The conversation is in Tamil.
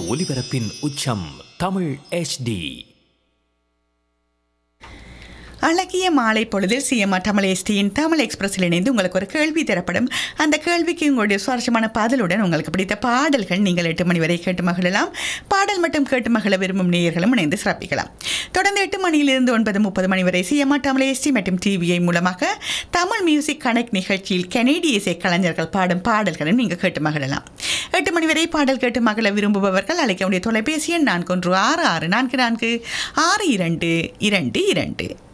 ஒலிபரப்பின் உச்சம் தமிழ் HD அழகிய மாலை பொழுதில் சிஎம்ஆ தமிழ் எஸ்டியின் தமிழ் எக்ஸ்பிரஸில் இணைந்து உங்களுக்கு ஒரு கேள்வி தரப்படும் அந்த கேள்விக்கு உங்களுடைய சுவாரஸ்யமான பதிலுடன் உங்களுக்கு பிடித்த பாடல்கள் நீங்கள் எட்டு மணி வரை கேட்டு மகிழலாம் பாடல் மட்டும் கேட்டு மகிழ விரும்பும் நேயர்களும் இணைந்து சிறப்பிக்கலாம் தொடர்ந்து எட்டு மணியிலிருந்து ஒன்பது முப்பது மணி வரை சிஎம்ஆ தமிழ் எஸ்டி மற்றும் டிவிஐ மூலமாக தமிழ் மியூசிக் கனெக்ட் நிகழ்ச்சியில் கனேடிய இசை கலைஞர்கள் பாடும் பாடல்களும் நீங்கள் கேட்டு மகிழலாம் எட்டு மணி வரை பாடல் கேட்டு மகிழ விரும்புபவர்கள் அழைக்க வேண்டிய தொலைபேசி எண் நான்கு ஒன்று ஆறு ஆறு நான்கு நான்கு ஆறு இரண்டு இரண்டு இரண்டு